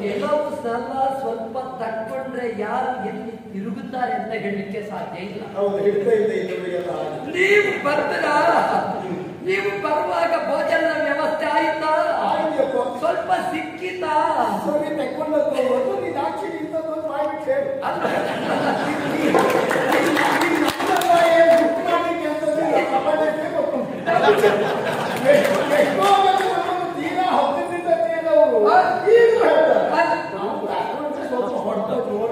ಕೆಲವು ಸಲ ಸ್ವಲ್ಪ ತಕ್ಕೊಂಡ್ರೆ ಯಾರು ಎಲ್ಲಿ ತಿರುಗುತ್ತಾರೆ ಅಂತ ಹೇಳಲಿಕ್ಕೆ ಸಾಧ್ಯ ಇಲ್ಲ ಹೌದು ಹಿಡ್ತಾ ಇದೆ ಇವರಿಗೆಲ್ಲ ಹಾಗೆ. ನೀವು ಬರ್ತೀರಾ ನೀವು ಬರುವಾಗ ಭೋಜನದ ವ್ಯವಸ್ಥೆ ಆಯ್ತಾ ಆಯ್ತಪ್ಪ. ಸ್ವಲ್ಪ ಸಿಕ್ಕಿತಾ ಸರಿ ತೆಕ್ಕೊಂಡದ್ದು ಒಂದು ನೀನು ಆಚೆ ನಿಂತದ್ದು ಮಾಡ್ಬಿಟ್ಟು ಹೇಳು ಅಲ್ಲ ನಮ್ಮನ್ನ ಏನು ಬುಕ್ ಮಾಡ್ಲಿಕ್ಕೆ ಅಂತಂದಿಲ್ಲ, ಕಬಡ್ಡಿಗೆ ಗೊತ್ತುಂಟು. ಎಷ್ಟೋ ಮಂದಿ ನಮ್ಮನ್ನು ತೀರಾ ಹತ್ತಿರದಿಂದ ನಾವು ಈಗಲೂ ಹೇಳ್ತಾರೆ. ನಾವು ಬ್ಯಾಕ್ಗ್ರೌಂಡ್ ಸ್ವಲ್ಪ ಹೊಡೆದ ಜೋರ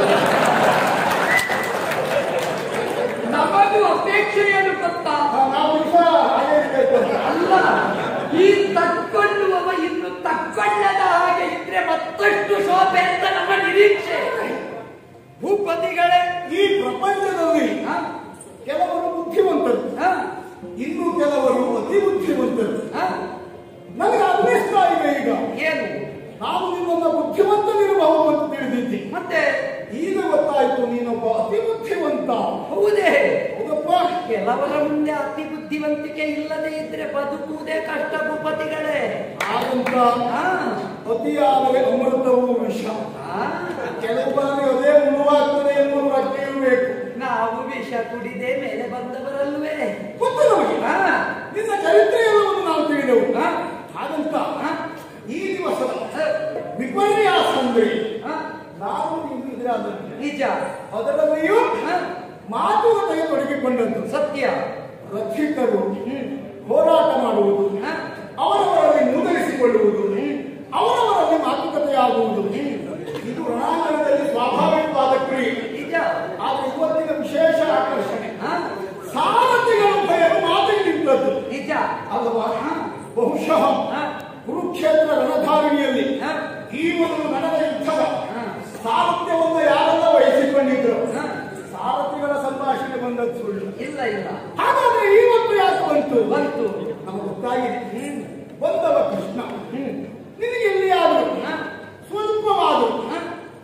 ನಮಗೂ ಅಪೇಕ್ಷೆ ಏನು ಗೊತ್ತಾ ನಾವು ದಿವಸ ಹಾಗೆ ಇರ್ಬೇಕು ಅಂತ. ಅಲ್ಲ ಈ ತಕ್ಕೊಳ್ಳುವವ ಇನ್ನು ತಕ್ಕೊಳ್ಳದ ಹಾಗೆ ಇದ್ರೆ ಮತ್ತಷ್ಟು ಶೋಭೆ ಅಂತ ನಮ್ಮ ನಿರೀಕ್ಷೆ ಭೂಪತಿಗಳೇ ಈ ಪ್ರಪಂಚದಲ್ಲಿ ಹ? ಕೆಲವರು ಬುದ್ಧಿವಂತರು ಹ? ಇನ್ನು ಕೆಲವರು ಅತಿ ಬುದ್ಧಿವಂತರು ಹ? ನನಗೆ ಅನ್ನಿಸ್ತಾ ಇದೆ ಈಗ ಏನು ನಾನು ನಿನ್ನೊಂದ ಬುದ್ಧಿವಂತನಿರಬಹುದು ಅಂತ ತಿಳಿದಿದ್ದೆ ಮತ್ತೆ ಈಗ ಗೊತ್ತಾಯ್ತು ನೀನೊಬ್ಬ ಅತಿ ಬುದ್ಧಿವಂತ ಹೌದೇ ಹೌದಪ್ಪ ಕೆಲವರ ಮುಂದೆ ಅತಿ ಬುದ್ಧಿವಂತಿಕೆ ಇಲ್ಲದೆ ಇದ್ರೆ ಬದುಕುವುದೇ ಕಷ್ಟ ಭೂಪತಿಗಳೇ ಹಾಗಂತ ಹ? ಅತಿಯಾದರೆ ಅಮೃತವೂ ವಿಷ ಹ? ಕೆಲವು ಬಾರಿ ಅದೇ ಮುಳುವಾಗ್ತದೆ ಎನ್ನುವ ಪ್ರಜ್ಞೆಯೂ ಬೇಕು ನಾವು ವಿಷ ಕುಡಿದೆ ಮೇಲೆ ಬಂದವರಲ್ವೇ ಗೊತ್ತು ನಮಗೆ ಹ? ನಿನ್ನ ಚರಿತ್ರೆ ಎಲ್ಲವನ್ನು ನಾವು ತಿಳಿದೆವು ಹ? ಹಾಗಂತ ಹ? ಈ ದಿವಸ ಹ? ವಿಪರ್ಯಾಸ ಅಂದ್ರೆ ಹ? ನಾವು ನೀವು ಇದ್ರೆ ಅದನ್ನು ನಿಜ ಅದರಲ್ಲಿಯೂ ಹ? ಮಾತುಕತೆಗೆ ತೊಡಗಿಕೊಂಡದ್ದು ಸತ್ಯ ರಕ್ಷಿತರು ಹ್ಮ್ ಹೋರಾಟ ಮಾಡುವುದು ಹ? ಅವರವರಲ್ಲಿ ಮೂದಲಿಸಿಕೊಳ್ಳುವುದು ಅವರವರಲ್ಲಿ ಮಾತುಕತೆಯಾಗುವುದು ಇದು ರಣಾಂಗಣದಲ್ಲಿ ಸ್ವಾಭಾವಿಕವಾದ ಕ್ರಿಯೆ ನಿಜ ಆದರೆ ಇವತ್ತಿನ ವಿಶೇಷ ಆಕರ್ಷಣೆ ಹ? ಸಾರಥಿಗಳ ಭಯವು ಮಾತಿಗೆ ನಿಂತದ್ದು ನಿಜ ಅಲ್ವಾ ಹ? ಬಹುಶಃ ಹ? ಕುರುಕ್ಷೇತ್ರ ರಣಧಾರಿಣಿಯಲ್ಲಿ ಹ? ಈ ಮೊದಲು ನಡೆದ ಯುದ್ಧದ ಹ? ಸಾರಥ್ಯವನ್ನು ಯಾರೆಲ್ಲ ವಹಿಸಿಕೊಂಡಿದ್ರು ಹ? ಸಾರಥಿಗಳ ಸಂಭಾಷಣೆ ಬಂದದ್ದು ಸುಳ್ಳು ಇಲ್ಲ ಇಲ್ಲ ಹಾಗಾದ್ರೆ ಇವತ್ತು ಯಾಕೆ ಬಂತು ಬಂತು ನಮಗೆ ಗೊತ್ತಾಗಿದೆ ಹ್ಮ್ ಬಂದವ ಕೃಷ್ಣ ಹ್ಮ್ ನಿನಗೆ ಎಲ್ಲಿಯಾದರೂ ಹ? ಸ್ವಲ್ಪವಾದರೂ ಹ?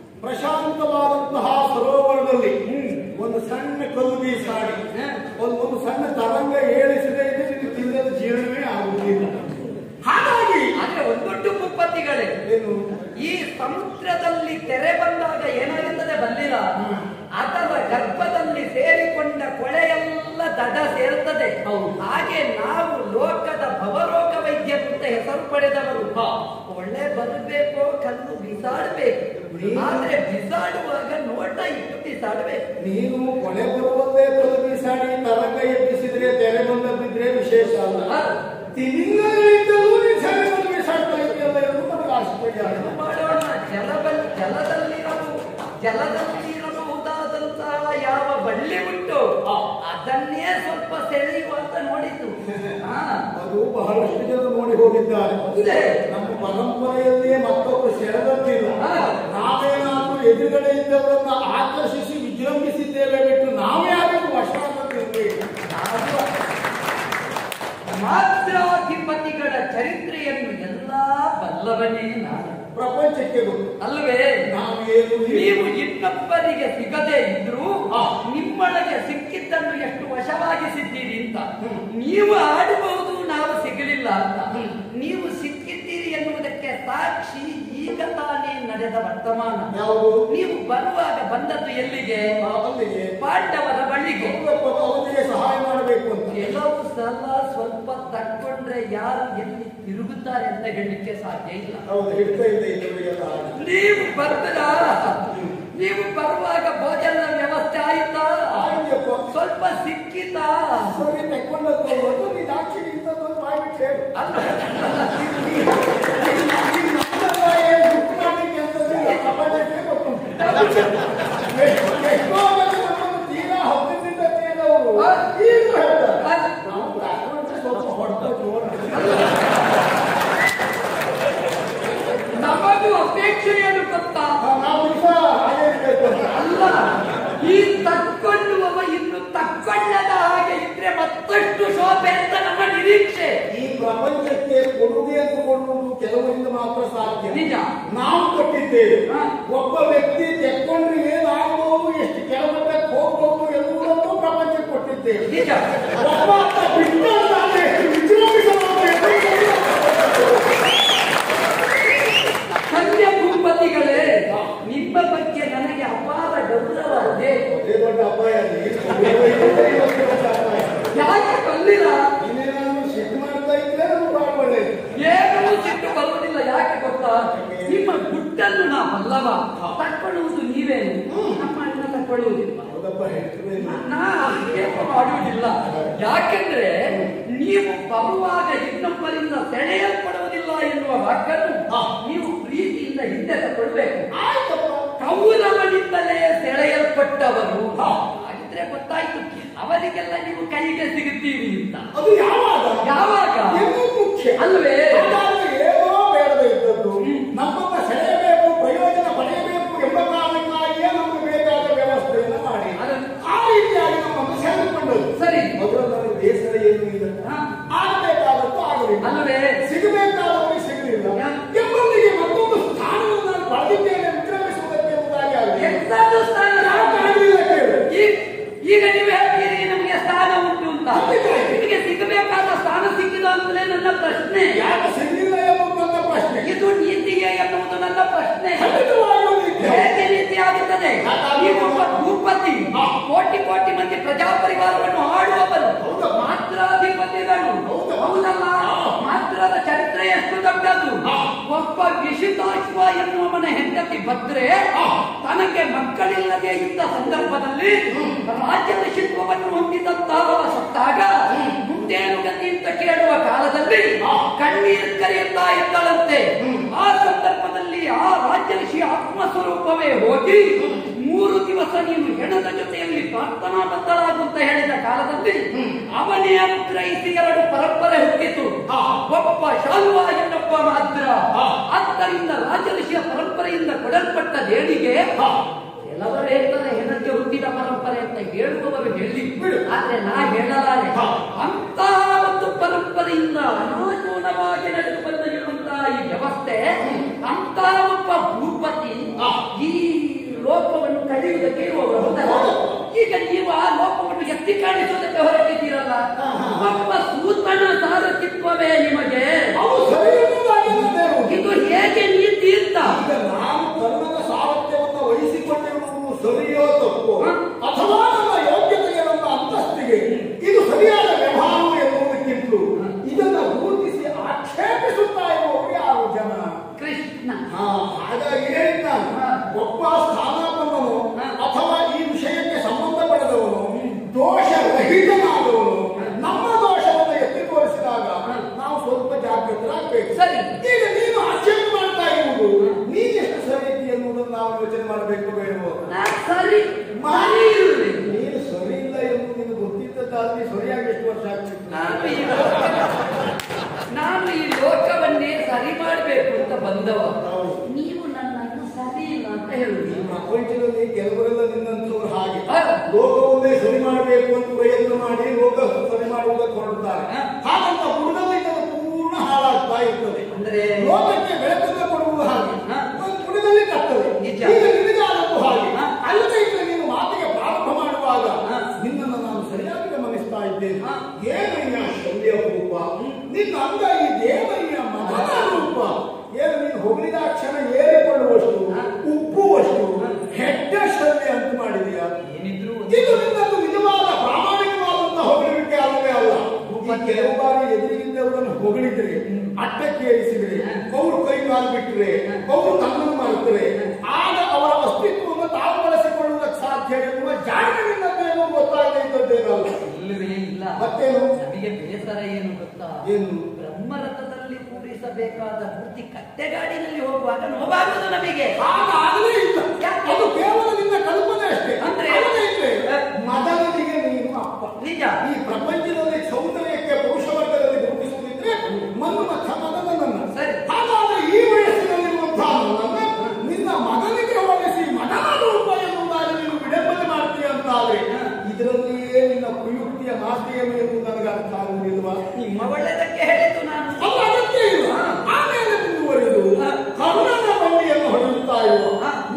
ಪ್ರಶಾಂತವಾದಂತಹ ಸರೋವರದಲ್ಲಿ ಒಂದು ಸಣ್ಣ ಕಲ್ಲು ಬೀಸಾಡಿ ಹ? ಒಂದು ಒಂದು ಸಣ್ಣ ತರಂಗ ಏಳಿಸದೇ ಇದ್ರೆ ನಿನಗೆ ತಿನ್ನದ ಜೀರ್ಣವೇ ಆಗುವುದಿಲ್ಲ ಹಾಗಾಗಿ ಆದ್ರೆ ಒಂದೊಟ್ಟು ಮುಪ್ಪತ್ತಿಗಳೇ ಏನು ಈ ಸಮುದ್ರದಲ್ಲಿ ತೆರೆ ಬಂದಾಗ ಏನಾಗುತ್ತದೆ ಬಲ್ಲಿರ ಹ್ಮ್. ಅದರ ಗರ್ಭದಲ್ಲಿ ಸೇರಿಕೊಂಡ ಕೊಳೆಯೆಲ್ಲ ದಡ ಸೇರುತ್ತದೆ ಹೌದು. ಹಾಗೆ ನಾವು ಲೋಕದ ಭವರೋಗ ವೈದ್ಯರು ಅಂತ ಹೆಸರು ಪಡೆದವರು ಕೊಳ್ಳೆ ಬರಬೇಕು ಕಲ್ಲು ಬಿಸಾಡಬೇಕು ನೀನು- ಆದ್ರೆ ಬಿಸಾಡುವಾಗ ನೋಟ ಇಟ್ಟು ಬಿಸಾಡಬೇಕು ನೀನು ಕೊನೆ ಬರುವಲ್ಲೇ ಕಲ್ಲು ಬೀಸಾಡಿ ತರಂಗ ಎಬ್ಬಿಸಿದ್ರೆ ತೆರೆ ಬಂದ ಬಿದ್ರೆ ವಿಶೇಷ ಅಲ್ಲ ತಿಮಿಂಗಗಳಿಂದಲೂ ನೀನು ಸೆರೆ ಬಂದು ಬೀಸಾಡ್ತಾ ಇದೆಯಲ್ಲ ಎಂದು ನಮಗೆ ಆಶ್ಚರ್ಯ ಆಗಿದೆ. ಮಾಡೋಣ ಜಲದಲ್ಲಿ ಜಲದಲ್ಲಿರಲು ಜಲದಲ್ಲಿರಬಹುದಾದಂತಹ ಯಾವ ಬಳ್ಳಿ ಉಂಟು ಅದನ್ನೇ ಸ್ವಲ್ಪ ಸೆಳೆಯುವ ಅಂತ ನೋಡಿತು ಹಾ ಅದು ಬಹಳಷ್ಟು ಜನ ನೋಡಿ ಹೋಗಿದ್ದಾರೆ ಹೌದೇ? ನಮ್ಮ ಪರಂಪರೆಯಲ್ಲಿಯೇ ಮತ್ತೊಬ್ಬರು ಸೆಳೆದದ್ದಿಲ್ಲ ಹಾ. ನಾವೇನಾದ್ರೂ ಎದುರುಗಡೆ ಇದ್ದವರನ್ನ ಆಕರ್ಷಿಸಿ ವಿಜೃಂಭಿಸಿದ್ದೇವೆ ಬಿಟ್ಟು ನಾವೇ ಆಗಬೇಕು ವಶಾಗಿರ್ಬೇಕು ಮಾತ್ರಾಧಿಪತಿಗಳ ಚರಿತ್ರೆಯನ್ನು ಎಲ್ಲಾ ಬಲ್ಲವನೇ ನಾನು ಪ್ರಪಂಚಕ್ಕೆ ಗೊತ್ತು ಅಲ್ವೇ ನಾವೇನು ನೀವು ಇನ್ನೊಬ್ಬರಿಗೆ ಸಿಗದೇ ಇದ್ರೂ ಆ. ನಿಮ್ಮೊಳಗೆ ಸಿಕ್ಕಿದ್ದನ್ನು ಎಷ್ಟು ವಶವಾಗಿಸಿದ್ದೀರಿ ಅಂತ ನೀವು ಆಡಬಹುದು ನಾವು ಸಿಗಲಿಲ್ಲ ಅಂತ ನೀವು ಸಿಕ್ಕಿದ್ದೀರಿ ಎನ್ನುವುದಕ್ಕೆ ಸಾಕ್ಷಿ ಈಗ ತಾನೇ ನಡೆದ ವರ್ತಮಾನ ಯಾವುದು ನೀವು ಬರುವಾಗ ಬಂದದ್ದು ಎಲ್ಲಿಗೆ ಆ, ಅಲ್ಲಿಗೆ ಪಾಂಡವರ ಬಳ್ಳಿಗೆ ಅವರಿಗೆ ಸಹಾಯ ಮಾಡಬೇಕು ಅಂತ ಕೆಲವು ಸಲ ಸ್ವಲ್ಪ ತಕ್ಕೊಂಡ್ರೆ ಯಾರು ಎಲ್ಲಿ ತಿರುಗುತ್ತಾರೆ ಅಂತ ಹೇಳಲಿಕ್ಕೆ ಸಾಧ್ಯ ಇಲ್ಲ ಹೌದು ಹಿಡ್ತಾ ಇದೆ ಇವರಿಗೆಲ್ಲ ಹಾಗೆ. ನೀವು ಬರ್ತೀರಾ ನೀವು ಬರುವಾಗ ಭೋಜನದ ವ್ಯವಸ್ಥೆ ಆಯ್ತಾ ಆಯ್ತಪ್ಪ. ಸ್ವಲ್ಪ ಸಿಕ್ಕಿತಾ ಸರಿ ತೆಕ್ಕೊಂಡದ್ದು ಒಂದು ನೀನು ಆಚೆ ನಿಂತದ್ದು ಮಾಡ್ಬಿಟ್ಟು ಹೇಳು ಅಲ್ಲ ನಮ್ಮನ್ನ ಏನು ಬುಕ್ ಮಾಡ್ಲಿಕ್ಕೆ ಅಂತಂದಿಲ್ಲ, ಕಬಡ್ಡಿಗೆ ಗೊತ್ತುಂಟು. ಎಷ್ಟೋ ಮಂದಿ ನಮ್ಮನ್ನು ತೀರಾ ಹತ್ತಿರದಿಂದ ನಾವು ಈಗಲೂ ಹೇಳ್ತಾರೆ. ನಾವು ಬ್ಯಾಕ್ಗ್ರೌಂಡ್ ಸ್ವಲ್ಪ ಹೊಡೆದ ಜೋರ ನಮಗೂ ಅಪೇಕ್ಷೆ ಏನು ಗೊತ್ತಾ ನಾವು ದಿವಸ ಹಾಗೆ ಇರ್ಬೇಕು ಅಂತ. ಅಲ್ಲ ಈ ತಕ್ಕೊಳ್ಳುವವ ಇನ್ನು ತಕ್ಕೊಳ್ಳದ ಹಾಗೆ ಇದ್ರೆ ಮತ್ತಷ್ಟು ಶೋಭೆ ಅಂತ ನಮ್ಮ ನಿರೀಕ್ಷೆ ಈ ಪ್ರಪಂಚಕ್ಕೆ ಕೊಡುಗೆ ಅಂತ ಕೊಡುವುದು ಕೆಲವರಿಂದ ಮಾತ್ರ ಸಾಧ್ಯ ನಿಜ. ನಾವು ಕೊಟ್ಟಿದ್ದೇವೆ ಹಾ. ಒಬ್ಬ ವ್ಯಕ್ತಿ ತೆಕ್ಕೊಂಡ್ರೆ ಏನಾಗಬಹುದು ಎಷ್ಟು ಕೆಳಮಟ್ಟಕ್ಕೆ ಹೋಗಬಹುದು ಎನ್ನುವುದನ್ನು ಪ್ರಪಂಚಕ್ಕೆ ಕೊಟ್ಟಿದ್ದೇವೆ ನಿಜ ಒಬ್ಬ ಆತ ಬಿಟ್ಟಂತಾದ್ರೆ ಎಷ್ಟು ವಿಜೃಂಭಿಸಬಹುದು ಎನ್ನುವುದನ್ನು ಕನ್ಯ ಭೂಪತಿ ನಿಮ್ಮ ಬಗ್ಗೆ ನನಗೆ ಅಪಾರ ಗೌರವ ಇದೆ ಅದೇ ದೊಡ್ಡ ಅಪಾಯ ನೀನು ಕೊಲ್ಲುವುದೇ ಇವತ್ತು ದೊಡ್ಡ ಅಪಾಯ ಯಾಕೆ ಕೊಲ್ಲಿಲ್ಲ ಇನ್ನೇನಾದ್ರೂ ಸಿಟ್ಟು ಮಾಡ್ತಾ ಇದ್ರೆ ನಮ್ಗೆ ಬಹಳ ಒಳ್ಳೆಯದು ಏನೂ ಸಿಟ್ಟು ಬರುವುದಿಲ್ಲ ಯಾಕೆ ಗೊತ್ತಾ ನಿಮ್ಮ ಗುಟ್ಟನ್ನು ನಾ ಬಲ್ಲವ ತಕ್ಕೊಳ್ಳುವುದು ನೀವೇನು ನಮ್ಮ ಅಣ್ಣ ತಕ್ಕೊಳ್ಳುವುದಿಲ್ಲ ಹೌದಪ್ಪ ಹೇಳ್ತದೆ ನಾ ಆಕ್ಷೇಪ ಮಾಡುವುದಿಲ್ಲ ಯಾಕೆಂದ್ರೆ ನೀವು ಬರುವಾಗ ಇನ್ನೊಬ್ಬರಿಂದ ಸೆಳೆಯಲ್ಪಡುವುದಿಲ್ಲ ಎನ್ನುವ ವಾಕ್ಯನ್ನು ನೀವು ಪ್ರೀತಿಯಿಂದ ಹಿಂದೆ ತಗೊಳ್ಬೇಕು ಆಯ್ತಪ್ಪ ಕೌರವನಿಂದಲೇ ಸೆಳೆಯಲ್ಪಟ್ಟವರು ಹಾಗಿದ್ರೆ ಗೊತ್ತಾಯ್ತು ಅವರಿಗೆಲ್ಲ ನೀವು ಕೈಗೆ ಸಿಗುತ್ತೀರಿ ಅಂತ ಅದು ಯಾವಾಗ ಯಾವಾಗ ಇದು ಮುಖ್ಯ ಅಲ್ವೇ ಹಾಗಾಗಿ ಏನೋ ಬೇಡದೇ ಇದ್ದದ್ದು ನಮ್ಮನ್ನ ಸೆಳೆಯಬೇಕು ಪ್ರಯೋಜನ ಪಡೆಯಬೇಕು ಎಂಬ ಕಾರಣಕ್ಕಾಗಿಯೇ ನಮಗೆ ಬೇಕಾದ ವ್ಯವಸ್ಥೆಯನ್ನು ಮಾಡಿ ಅದನ್ನು- ಆ ರೀತಿಯಾಗಿ ನಮ್ಮನ್ನು ಸೆಳೆದುಕೊಂಡದ್ದು ಸರಿ ಮೊದಲು ನನಗೆ ಬೇಸರ ಏನು ಇಲ್ಲ ಹಾ. ಆಗಬೇಕಾದದ್ದು ಆಗಲಿಲ್ಲ ಅಲ್ವೇ ಸಿಗಬೇಕಾದವರಿಗೆ ಸಿಗಲಿಲ್ಲ ಯಾ. ಎಂಬಲ್ಲಿಗೆ ಮತ್ತೊಂದು ಸ್ಥಾನವನ್ನು ನಾನು ಪಡೆದಿದ್ದೇನೆ ವಿಕ್ರಮಿಸುವುದಕ್ಕೆ ಎಂಬುದಾಗಿ ಆಗಲಿಲ್ಲ ಎಂತದ್ದು ಸ್ಥಾನ ಯಾಕೆ ಆಗಲಿಲ್ಲ ಕೇಳು ಈ- ಈಗ ನೀವು ಹೇಳ್ತೀರಿ ನಮಗೆ ಸ್ಥಾನ ಉಂಟು ಅಂತ ಖಂಡಿತ. ನಿಮಗೆ ಸಿಗಬೇಕಾದ ಸ್ಥಾನ ಸಿಕ್ಕಿದ ಅಂತಲೇ ನನ್ನ ಪ್ರಶ್ನೆ ಯಾಕೆ ಸಿಗಲಿಲ್ಲ ಎಂಬುದು ನನ್ನ ಪ್ರಶ್ನೆ ಇದು ನೀತಿಗೆ ಎನ್ನುವುದು ನನ್ನ ಪ್ರಶ್ನೆ ಖಂಡಿತವಾಗಿಯೂ ನಿತ್ಯ. ಹೇಗೆ ನೀತಿ ಆಗುತ್ತದೆ ನೀವು ಒಬ್ಬ ಭೂಪತಿ ಕೋಟಿ ಕೋಟಿ ಮಂದಿ ಪ್ರಜಾಪರಿವಾರವನ್ನು ಆಡುವವರು ಹೌದು. ಮಾತ್ರಾಧಿಪತಿಗಳು ಹೌದು. ಹೌದಲ್ಲ ಮಾತ್ರದ ಚರಿತ್ರೆ ಎಷ್ಟು ದೊಡ್ಡದು ಒಬ್ಬ ವಿಶಿತಾಶ್ವ ಎನ್ನುವವನ ಹೆಂಡತಿ ಭದ್ರೆ ತನಗೆ ಮಕ್ಕಳಿಲ್ಲದೆ ಇದ್ದ ಸಂದರ್ಭದಲ್ಲಿ ರಾಜ್ಯದಶಿತ್ವವನ್ನು ಹೊಂದಿದಂತಹ ಸತ್ತಾಗ ಮುಂದೇನು ಗತಿ ಅಂತ ಕೇಳುವ ಕಾಲದಲ್ಲಿ ಕಣ್ಣೀರು ಕರೆಯುತ್ತಾ ಇದ್ದಳಂತೆ ಆ ಸಂದರ್ಭದಲ್ಲಿ ಆ ರಾಜ್ಯಋಷಿ ಆತ್ಮಸ್ವರೂಪವೇ ಹೋಗಿ ಮೂರು ದಿವಸ ನೀನು ಹೆಣದ ಜೊತೆಯಲ್ಲಿ ಪ್ರಾರ್ಥನಾಬದ್ಧರಾಗು ಅಂತ ಹೇಳಿದ ಕಾಲದಲ್ಲಿ ಅವನೇ ಅನುಗ್ರಹಿಸಿ ಎರಡು ಪರಂಪರೆ ಹುಟ್ಟಿತು ಒಬ್ಬ ಶಾಲ್ವ ಇನ್ನೊಬ್ಬ ಮಾತ್ರ ಆದ್ದರಿಂದ ರಾಜಋಷಿಯ ಪರಂಪರೆಯಿಂದ ಕೊಡಲ್ಪಟ್ಟ ದೇಣಿಗೆ ಕೆಲವರು ಹೇಳ್ತಾರೆ ಹೆಣಕ್ಕೆ ಹುಟ್ಟಿದ ಪರಂಪರೆ ಅಂತ ಹೇಳುವವರು ಹೇಳಿ ಆದ್ರೆ ನಾ ಹೇಳಲಾರೆ ಅಂತಹ ಒಂದು ಪರಂಪರೆಯಿಂದ ಅನಾನುಗುಣವಾಗಿ ನಡೆದು ಬಂದಿರುವಂತಹ ಈ ವ್ಯವಸ್ಥೆ ಅಂತಹ ಒಬ್ಬ ಭೂಪತಿ ಈ ಲೋಕವನ್ನು ಕಳೆಯುವುದಕ್ಕೆ ಇರುವವರು ಹೌದಲ್ಲ? ಈಗ ನೀವು ಆ ಲೋಕವನ್ನು ಎತ್ತಿ ಕಾಣಿಸುವುದಕ್ಕೆ ಹೊರಟಿದ್ದೀರಲ್ಲ ಒಬ್ಬ ಸೂತನ ಸಾರಥಿತ್ವವೇ ನಿಮಗೆ ಅದು ಸರಿ ಎನ್ನುವುದಾಗಿ ನನ್ನ ಹೇಳುವುದು. ಇದು ಹೇಗೆ ನೀತಿ ಅಂತ ಈಗ ನಾನು ಕರ್ಣನ ಸಾಮರ್ಥ್ಯವನ್ನು ವಹಿಸಿಕೊಂಡಿರುವುದು ಸರಿಯೋ ತಪ್ಪು ಹ? ಅಥವಾ ನನ್ನ ಯೋಗ್ಯತೆಗೆ ನನ್ನ ಅಂತಸ್ತಿಗೆ ಇದು ಸರಿಯಾದ ವ್ಯವಹಾರ ಎನ್ನುವುದಕ್ಕಿಂತಲೂ ಇದನ್ನ ಗುರುತಿಸಿ ಆಕ್ಷೇಪಿಸುತ್ತಾ ಇರುವವರು ಯಾರು ಜನ ಕೃಷ್ಣ ಹಾ, ಹಾಗಾಗಿ ಹೇಳಿದ್ ನಾನು ಒಬ್ಬ ಸ್ಥಾನಾಪನ್ನನು ಅಥವಾ ಈ ವಿಷಯಕ್ಕೆ ಸಂಬಂಧಪಡದವನು ದೋಷರಹಿತನಾದವನು ನಮ್ಮ ದೋಷವನ್ನು ಎತ್ತಿ ತೋರಿಸಿದಾಗ ನಾವು ಸ್ವಲ್ಪ ಜಾಗೃತರಾಗಬೇಕು ಸರಿ. ಈಗ ನೀನು ಆಕ್ಷೇಪ ಮಾಡ್ತಾ ಇರುವುದು ನೀನೆಷ್ಟು ಸರಿ ಇದ್ದೀಯ ಎನ್ನುವುದನ್ನು ನಾವು ಯೋಚನೆ ಮಾಡಬೇಕು ಬೇಡವೋ ನಾ ಸರಿ ಸರಿ ಇರುವೆ. ನೀನು ಸರಿ ಇಲ್ಲ ಎನ್ನುವುದು ನಿನಗೆ ಗೊತ್ತಿದ್ದದ್ದಾದ್ರೆ ಸರಿಯಾಗಿ ಎಷ್ಟು ವರ್ಷ ಆಗ್ತಿತ್ತು ನಾನು ಈ ಲೋಕ- ನಾನು ಈ ಲೋಕವನ್ನೇ ಸರಿ ಮಾಡಬೇಕು ಅಂತ ಬಂದವ ಹೌದು. ನೀವು ನನ್ನನ್ನು ಸರಿ ಇಲ್ಲ ಅಂತ ಹೇಳುವುದು ಈ ಪ್ರಪಂಚದಲ್ಲಿ ಕೆಲವರೆಲ್ಲ ನಿನ್ನಂತವ್ರು ಹಾಗೆ ಹ. ಲೋಕವನ್ನೇ ಸರಿ ಮಾಡಬೇಕು ಅಂತ ಪ್ರಯತ್ನ ಮಾಡಿ ಲೋಕ ಸರಿ ಮಾಡುವುದಕ್ಕೆ ಹೊರಡ್ತಾರೆ ಹ. ಹಾಗಂತ ಬುಡದಲ್ಲಿ ಅದು ಪೂರ್ಣ ಹಾಳಾಗ್ತಾ ಇರ್ತದೆ ಅಂದ್ರೆ ಲೋಕಕ್ಕೆ ಬೆಳಕನ್ನು ಕೊಡುವುದು ಹಾಗೆ ಹ. ಒಂದು ಬುಡದಲ್ಲಿ ಕರ್ತದೆ ನಿಜ. ಈಗ ನಿನಗೆ ಆದದ್ದು ಹಾಗೆ ಹ. ಅಲ್ಲದೆ ಇದ್ರೆ ನೀನು ಮಾತಿಗೆ ಪ್ರಾರಂಭ ಮಾಡುವಾಗ ಹ. ನಿನ್ನನ್ನು ನಾನು ಸರಿಯಾಗಿ ಗಮನಿಸ್ತಾ ಇದ್ದೇನೆ ಹ. ಏನಯ್ಯ ಶಲ್ಯ ರೂಪ ನಿನ್ನ ಅಂಗ ಈ ದೇವಯ್ಯ ಮಗನ ರೂಪ ಏನು ನೀನು ಹೊಗಳಿದ ಕ್ಷಣ ಏರಿಕೊಳ್ಳುವಷ್ಟು ಹ. ಉಪ್ಪುವಷ್ಟು ಹೆಡ್ಡ ಶಲ್ಯ ಅಂತ ಮಾಡಿದೀಯಾ ಏನಿದ್ರು ಇದು ನಿನ್ನದು ನಿಜವಾದ ಪ್ರಾಮಾಣಿಕವಾದಂತ ಹೊಗಳಿಕೆ ಅಲ್ಲವೇ ಅಲ್ಲ ಈ ಕೆಲವು ಬಾರಿ ಎದುರಿಗಿದ್ದವರನ್ನು ಹೊಗಳಿದ್ರೆ ಅಟ್ಟಕ್ಕೆ ಏರಿಸಿದ್ರೆ ಅವರು ಕೈ ಕಾಲು ಬಿಟ್ಟರೆ ಅವರು ತನ್ನನ್ನು ಮರೆತರೆ ಆಗ ಅವರ ಅಸ್ತಿತ್ವವನ್ನು ತಾವು ಬಳಸಿಕೊಳ್ಳುವುದಕ್ಕೆ ಸಾಧ್ಯ ಎನ್ನುವ ಜಾಣ್ಮೆ ನಿನ್ನದೇನೋ ಗೊತ್ತಾಗದೇ ಇದ್ದದ್ದೇನಲ್ಲ ಇಲ್ಲವೇ ಇಲ್ಲ ಮತ್ತೇನು ನಮಗೆ ಬೇಸರ ಏನು ಗೊತ್ತಾ ಏನು ಬ್ರಹ್ಮರಥದಲ್ಲಿ ಕೂರಿಸಬೇಕಾದ ಮೂರ್ತಿ ಕತ್ತೆಗಾಡಿನಲ್ಲಿ ಹೋಗುವಾಗ ನೋವಾಗುವುದು ನಮಗೆ ಹಾಗಾಗಲೇ ಇಲ್ಲ ಅದು ಕೇವಲ ನಿನ್ನ ಕಲ್ಪನೆ ಅಷ್ಟೇ ಅಂದ್ರೆ? ಅಲ್ಲದೆ ಇದ್ರೆ ಮದನಿಗೆ ನೀನು ಅಪ್ಪ ನಿಜ ಈ ಪ್ರಪಂಚದಲ್ಲಿ ಸೌಂದರ್ಯಕ್ಕೆ ಪುರುಷ ವರ್ಗದಲ್ಲಿ ಗುರುತಿಸುವುದಿದ್ರೆ ಮನ್ಮಥ ಮದನನನ್ನ ಸರಿ. ಹಾಗಾದ್ರೆ ಈ ವಯಸ್ಸಿನಲ್ಲಿರುವಂತಹ ನನ್ನನ್ನ ನಿನ್ನ ಮಗನಿಗೆ ಹೋಲಿಸಿ ಮಗನ ರೂಪ ಎನ್ನುವುದಾಗಿ ನೀನು ವಿಡಂಬನೆ ಮಾಡ್ತೀಯ ಅಂತಾದ್ರೆ ಇದರಲ್ಲಿಯೇ ನಿನ್ನ ಕುಯುಕ್ತಿಯ ಮಾತೆಯನ್ನು ಎಂದು ನನಗೆ ಅರ್ಥ ಆಗುವುದಿಲ್ವಾ ನಿಮ್ಮ ಒಳ್ಳೆದಕ್ಕೆ ಹೇಳಿದ್ದು ನಾನು ಅದು ಅಗತ್ಯ ಇಲ್ಲ ಆಮೇಲೆ ಮುಂದುವರಿದು ಕರುಣನ ಬಂಡಿಯನ್ನು ಹೊಡೆಯುತ್ತಾ ಇರುವ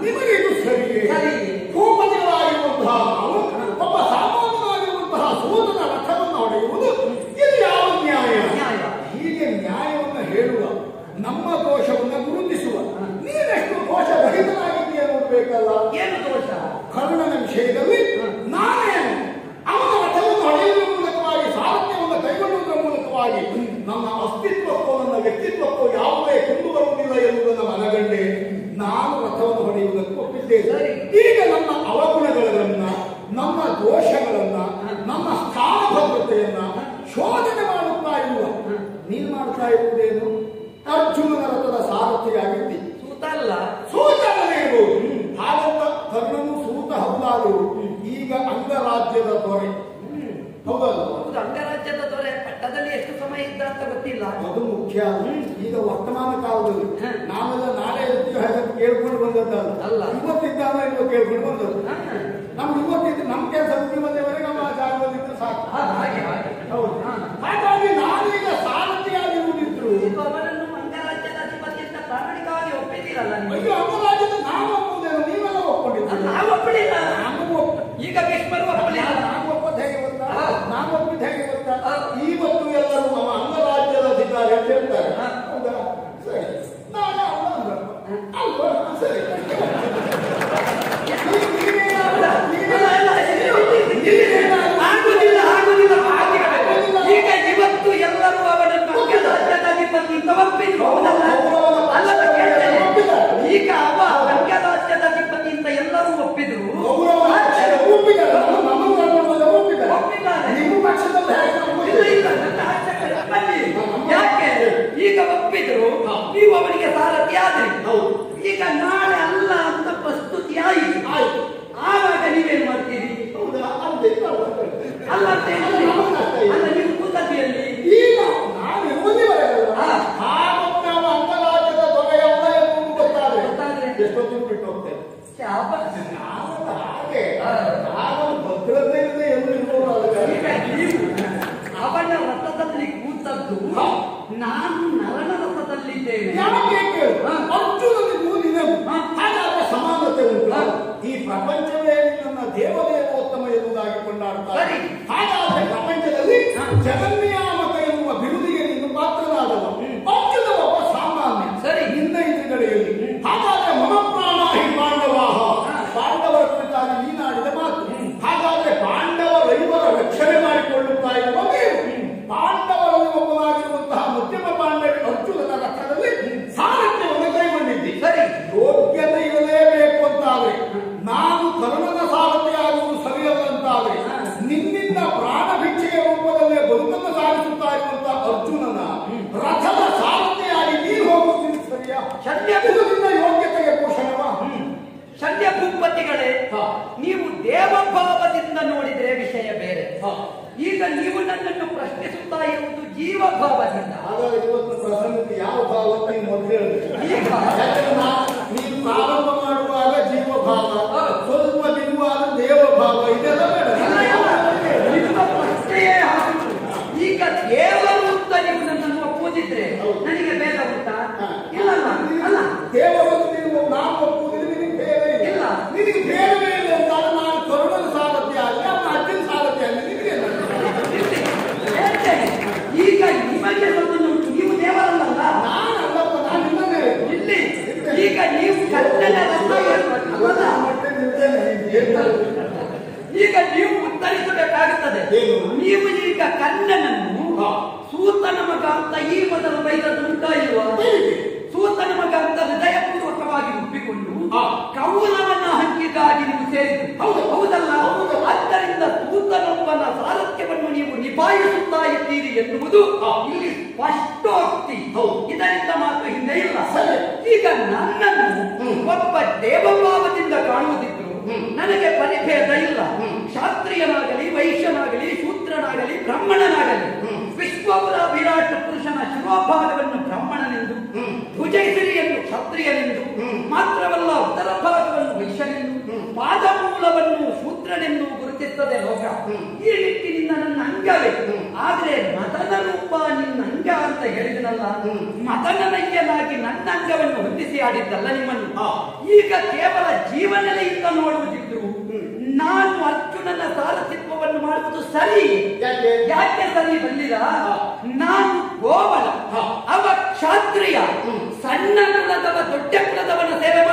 ತೋರಿಸಿದ್ದೇವೆ ಸರಿ. ಈಗ ನಮ್ಮ ಅವಗುಣಗಳನ್ನ ನಮ್ಮ ದೋಷಗಳನ್ನ ನಮ್ಮ ಸ್ಥಾನಭದ್ರತೆಯನ್ನ ಶೋಧನೆ ಮಾಡುತ್ತಾ ಇರುವ ನೀನು ಮಾಡ್ತಾ ಇರುವುದೇನು ಅರ್ಜುನನ ರಥದ ಸಾರಥಿಯಾಗಿದ್ದಿ ಸೂತ ಅಲ್ಲ ಸೂತನೇ ಇರುವುದು ಹಾಗಂತ ಕರ್ಣನು ಸೂತ ಹೌದಾದರು ಈಗ ಅಂಗರಾಜ್ಯದ ದೊರೆ ಹೌದಲ್ಲ ಹೌದು ಅಂಗರಾಜ್ಯದ ದೊರೆ ಪಟ್ಟದಲ್ಲಿ ಎಷ್ಟು ಸಮಯ ಇದ್ದ ಅಂತ ಗೊತ್ತಿಲ್ಲ ಅದು ಮುಖ್ಯ ಈಗ ವರ್ತಮಾನ ಕಾಲದಲ್ಲಿ ಹ. ನಾವೆಲ್ಲ ನಾಳೆ ಇರ್ತೀವಿ ಹಾಗೆ ಕೇಳ್ಕೊಂಡು ಬಂದದ್ದಲ್ಲ ಅಲ್ಲ. ಇವತ್ತಿದ್ದಾನ ಇವ ಕೇಳ್ಕೊಂಡು ಬಂದದ್ದು ಹಾ. ನಮ್ಗೆ ಇವತ್ತಿದ್ದು ನಮ್ಮ ಕೆಲಸ ಮುಗಿಯುವವರೆಗೆ ನಮ್ಮ ಆ ಜಾಗದಲ್ಲಿದ್ದು ಸಾಕು ಹಾ, ಹಾಗೆ ಹಾಗೆ ಹೌದು ಹಾ. ಹಾಗಾಗಿ ನಾನೀಗ ಸಾರಥಿಯಾಗಿರುವುದಿದ್ರು ಇದು ಅವರನ್ನು ಅಂಗರಾಜ್ಯದ ಅಧಿಪತಿ ಅಂತ ಪ್ರಾಮಾಣಿಕವಾಗಿ ಒಪ್ಪಿದ್ದೀರಲ್ಲ ನೀವು ಅಯ್ಯೋ ಅಂಗರಾಜ್ಯದ ನಾವು ಒಪ್ಪುವುದೇನು ನೀವೆಲ್ಲ ಅದು ಒಪ್ಕೊಂಡಿದ್ದೀರಿ ನಾವು ಒಪ್ಪಲಿಲ್ಲ ನಾವು ಒಪ್ಪ ಈಗ ಭೀಷ್ಮರು ಒಪ್ಪಲಿಲ್ಲ ನಾವು ಒಪ್ಪದ ಹೇಗೆ ಗೊತ್ತಾ ಹಾ. ನಾವು ಒಪ್ಪಿದ ಹೇಗೆ ಗೊತ್ತಾ ಹಾ. ಇವತ್ತು ಎಲ್ಲರೂ ನಮ್ಮ ಅಂಗರಾಜ್ಯದ ಅಧಿಕಾರಿ ಅಂತ ಹೇಳ್ತಾರೆ ಹಾ. ಹೌದಾ ಸರಿ ನಾಳೆ ಅವನ ಅಂಗ ಅಲ್ವಾ ಸರಿ ನೀ- ನೀವೇನಾದ್ರು- ಅಲ್ಲ, ಅಲ್ಲ, ನೀವೇನಾದ್ರು- ಆಗುದಿಲ್ಲ ಆಗುದಿಲ್ಲ ಆಗಿರಬೇಕು. ಈಗ ಇವತ್ತು ಎಲ್ಲರೂ ಅವನನ್ನು ಅಂಗರಾಜ್ಯದ ಅಧಿಪತಿ ಅಂತ ಒಪ್ಪಿದ್ರು ಹೌದಲ್ಲ ಅಲ್ಲದ ಕೇಳ್ತೇನೆ ಈಗ ಅವ ಅಂಗರಾಜ್ಯದ ಅಧಿಪತಿ ಅಂತ ಎಲ್ಲರೂ ಒಪ್ಪಿದ್ರು ಗೌರವ ಒಪ್ಪಿದ್ದಾರೆ ನಮ್ಮ- ನಮ್ಮ ಧರ್ಮದಲ್ಲಿ ಒಪ್ಪಿದ್ದಾರೆ ಒಪ್ಪಿದ್ದಾರೆ. ನಿಮ್ಮ ಪಕ್ಷದಲ್ಲಿ ಹೇಗೆ ನಾವು ಇಲ್ಲ ಇಲ್ಲ ನನ್ನ ಆಚರಣೆ ಬನ್ನಿ. ಯಾಕೆ ಈಗ ಒಪ್ಪಿದ್ರು ನೀವು ಅವನಿಗೆ ಸಾರಥಿ ಆದ್ರಿ ಹೌದು. ಈಗ ನಾಳೆ ಅಲ್ಲ ಅಂತ ಪ್ರಸ್ತುತಿ ಆಯಿತು ಆಯ್ತು. ಆವಾಗ ನೀವೇನ್ ಮಾಡ್ತೀರಿ ಹೌದಾ ಅದೇ ನಾವು ಅಲ್ಲ ಅಂತ ಹೇಳಿದ್ರೆ, ಅಲ್ಲ, ನಮ್ಮ ಕಷ್ಟ ಇದೆ. ಅಲ್ಲ ನೀವು ಕೂತದ್ದಿಯಲ್ಲಿ ಈಗ ನಾನು ಇರುವುದಿವರೆಗಲ್ಲ ಹಾ. ಹಾಗೊಂದು ನಾವು ಅಂಗರಾಜ್ಯದ ದೊರೆಯಲ್ಲ ಎನ್ನುವುದು ಗೊತ್ತಾದ್ರೆ ಗೊತ್ತಾದ್ರೆ? ಎಷ್ಟೊತ್ತಿಗೆ ಬಿಟ್ಟು ಹೋಗ್ತೇವೆ ಶಾಬಾಸ್. ನಾವೊಂದು ಹಾಗೆ ಹಾ. ನಾವೊಂದು ಭದ್ರತೆ ಇಲ್ಲದೆ ಎಂದು ಇರುವವರು ಈಗ ನೀವು ಅವನ ರಥದಲ್ಲಿ ಕೂತದ್ದು ಹಾ. ನಾನು ನರನ ರಥದಲ್ಲಿದ್ದೇನೆ ಯಾಕೆ ಕೇಳು ಹಾ. ಅರ್ಜುನನಿಗೂ ನಿನಗೂ ಹಾ. ಹಾಗಾದ್ರೆ ಸಮಾನತೆ ಉಂಟು ಹಾ. ಈ ಪ್ರಪಂಚವೇ ನಿನ್ನನ್ನ ದೇವದೇವೋತ್ತಮ ಎನ್ನುವುದಾಗಿ ಕೊಂಡಾಡ್ತಾರೆ ಸರಿ. ಹಾಗಾದ್ರೆ ಪ್ರಪಂಚದಲ್ಲಿ ಹಾ. ಜಗನ್ನಿಯಾಮಕ ಎನ್ನುವ ಬಿರುದಿಗೆ ನೀನು ಪಾತ್ರನಾದವ ಅರ್ಜುನ ಒಬ್ಬ ಸಾಮಾನ್ಯ ಸರಿ. ನಿನ್ನ ಎದುರುಗಡೆಯಲ್ಲಿ ಹಾಗಾದ್ರೆ ಮಮ ಪ್ರಾಣ ಹಿ ಪಾಂಡವಾಹ ಹಾ. ಪಾಂಡವರ ಕುರಿತಾಗಿ ನೀನಾಡಿದ ಮಾತು ಹಾಗಾದ್ರೆ ಪಾಂಡವರೈವರ ರಕ್ಷಣೆ ಮಾಡಿಕೊಳ್ಳುತ್ತಾ ಇರುವ ನೀವು ಪಾಂಡವರಲ್ಲಿ ಒಬ್ಬನಾಗಿರುವಂತಹ ಮಧ್ಯಮ ಪಾಂಡವ ಅರ್ಜುನನ ರಥದಲ್ಲಿ ಸಾರಥ್ಯವನ್ನು ಕೈಗೊಂಡಿದ್ದಿ ಸರಿ ಯೋಗ್ಯತೆ ಇರಲೇಬೇಕು ಅಂತಾದ್ರೆ ನಾನು ಕರುಣನ ಸಾರಥಿಯಾಗುವುದು ಸರಿಯಲ್ಲ ಅಂತಾದ್ರೆ ನಿನ್ನಿಂದ ಪ್ರಾಣ ಭಿಕ್ಷೆಯ ರೂಪದಲ್ಲೇ ಬದುಕನ್ನು ಸಾಗಿಸುತ್ತಾ ಇರುವಂತಹ ಅರ್ಜುನನ ರಥದ ಸಾರಥಿಯಾಗಿ ನೀನು ಹೋಗುತ್ತೀನಿ ಸರಿಯಾ ಶಲ್ಯ ಇದು ನಿನ್ನ ಯೋಗ್ಯತೆಗೆ ಪೋಷಣವಾ ಶಲ್ಯ ಭೂಪತಿಗಳೇ ಹಾ. ನೀವು ದೇವಭಾವದಿಂದ ನೋಡಿದ್ರೆ ವಿಷಯ ಬೇರೆ ಹಾ. ಈಗ ನೀವು ನನ್ನನ್ನು ಪ್ರಶ್ನಿಸುತ್ತಾ ಇರುವುದು ಜೀವಭಾವದಿಂದ ಹಾಗಾದ್ರೆ ಇವತ್ತು ಪ್ರಸಂಗಕ್ಕೆ ಯಾವ ಭಾವ ಅಂತ ನೀನು ಮೊದಲು ಹೇಳಿದ್ರೆ ಈಗ ಯಾಕಂದ್ರೆ ನಾ- ನೀನು ಪ್ರಾರಂಭ ಮಾಡುವಾಗ ಜೀವಭಾವ ಹಾ. ಸ್ವಲ್ಪ ನಿಲ್ಲುವಾಗ ದೇವಭಾವ ಇದೆಲ್ಲ ಬೇಡ ಇಲ್ಲ, ಇಲ್ಲ. ನಿಮ್ಮ ಪ್ರಶ್ನೆಯೇ ಹಾಗೆ. ಈಗ ದೇವರು ಅಂತ ನೀವು ನನ್ನನ್ನು ಒಪ್ಪುವುದಿದ್ರೆ ಹೌದು. ನನಗೆ ಭೇದ ಉಂಟಾ ಹಾ. ಇಲ್ಲ ಅಲ್ಲ ಅಲ್ಲ ದೇವರನ್ನು ನೀವು ನಾವು ಒಪ್ಪುವುದಿಲ್ಲ ನಿನಗೆ ಭೇದ ಇಲ್ಲ ಇಲ್ಲ. ನಿನಗೆ ಭೇದವೇ ಇಲ್ಲ ಅಂತಾದ್ರೆ ನಾನು ಕರುಣನ ಸಾರಥಿ ಆಗಿ ಅವನ ಅಜ್ಜನ ಸಾರಥಿ ಆಗಿ ನಿನಗೆ ಏನು? ಇಲ್ಲಿ ಹೇಳ್ತೇನೆ. ಈಗ ನಿಮಗೆ ನನ್ನನ್ನು ನೀವು ದೇವರಲ್ಲ ನಾನು ಅಲ್ಲಪ್ಪ ನಾನು ನಿನ್ನನ್ನೇ ಹೇಳಿದ್ದು. ಇಲ್ಲಿ ಈಗ ನೀವು ಕನ್ನಡ ರತ್ನ ಅಲ್ಲಲ್ಲ ಮತ್ತೆ ನಿಲ್ತೇನೆ, ನೀನು ಏನ್ ಮಾಡ್ಬೇಕು? ಈಗ ನೀವು ಉತ್ತರಿಸಬೇಕಾಗುತ್ತದೆ ಏನು? ನೀವು ಈಗ ಕನ್ನನನ್ನು ಹಾ. ಸೂತನ ಮಗ ಅಂತ ಈ ಮೊದಲು ಬೈದದ್ದು ಉಂಟಾ ಇಲ್ವಾ ಹೇಗೆ? ಸೂತನ ಮಗ ಅಂತ ಹೃದಯಪೂರ್ವಕವಾಗಿ ಒಪ್ಪಿಕೊಂಡು ಹಾ. ಕೌಲವನ್ನ ಹಂಚಿಗಾಗಿ ನೀವು ಸೇರಿದ್ರು ಹೌದು ಹೌದಲ್ಲ ಹೌದು. ಆದ್ದರಿಂದ ಸೂತನೊಬ್ಬನ ಸಾರಥ್ಯವನ್ನು ನೀವು ನಿಭಾಯಿಸುತ್ತಾ ಇದ್ದೀರಿ ಎನ್ನುವುದು ಹಾ. ಇಲ್ಲಿ ಸ್ಪಷ್ಟೋಕ್ತಿ ಹೌದು. ಇದರಿಂದ ಮಾತ್ರ ಹಿಂದೆ ಇಲ್ಲ ಸರಿ. ಈಗ ನನ್ನನ್ನು ಹ್ಮ್. ಒಬ್ಬ ದೇವಭಾವದಿಂದ ಕಾಣುವುದಿದ್ರು ಹ್ಮ್. ನನಗೆ ಪರಿಭೇದ ಇಲ್ಲ ಹ್ಮ್. ಕ್ಷಾತ್ರಿಯನಾಗಲಿ ವೈಶ್ಯನಾಗಲಿ ಶೂದ್ರನಾಗಲಿ ಬ್ರಾಹ್ಮಣನಾಗಲಿ ಹ್ಮ್. ವಿಶ್ವಪುರ ವಿರಾಟ ಪುರುಷನ ಶಿರೋಭಾಗವನ್ನು ಬ್ರಾಹ್ಮಣನೆಂದು ಹ್ಮ್. ಭುಜೈಸಿರಿಯನ್ನು ಕ್ಷತ್ರಿಯನೆಂದು ಹ್ಮ್. ಮಾತ್ರವಲ್ಲ ಉತ್ತರ ಭಾಗವನ್ನು ವೈಶ್ಯನೆಂದು ಹ್ಮ್. ಪಾದಮೂಲವನ್ನು ಶೂದ್ರನೆಂದು ಗುರುತಿಸುತ್ತದೆ ಲೋಕ ಹ್ಮ್. ಈ ನಿಟ್ಟಿನಿಂದ ನನ್ನ ಅಂಗವೇ ಹ್ಮ್. ಆದ್ರೆ ಮದನ ರೂಪ ನಿನ್ನ ಅಂಗ ಅಂತ ಹೇಳಿದನಲ್ಲ ಹ್ಮ್. ಮದನನಯ್ಯನಾಗಿ ನನ್ನ ಅಂಗವನ್ನು ಹೊಂದಿಸಿ ಆಡಿದ್ದಲ್ಲ ನಿಮ್ಮನ್ನು ಹಾ. ಈಗ ಕೇವಲ ಜೀವನೆಲೆಯಿಂದ ನೋಡುವುದಿದ್ರು ನಾನು ಅರ್ಜುನನ ಸಾರಥಿತ್ವವನ್ನು ಮಾಡುವುದು ಸರಿ ಯಾಕೆ? ಯಾಕೆ ಸರಿ ಬಂದಿರ ನಾನು ಗೋವಳ ಹಾ. ಅವ ಕ್ಷಾತ್ರಿಯ ಹ್ಮ್. ಸಣ್ಣ ಕುಲದವ ದೊಡ್ಡ ಕುಲದವನ ಸೇವೆ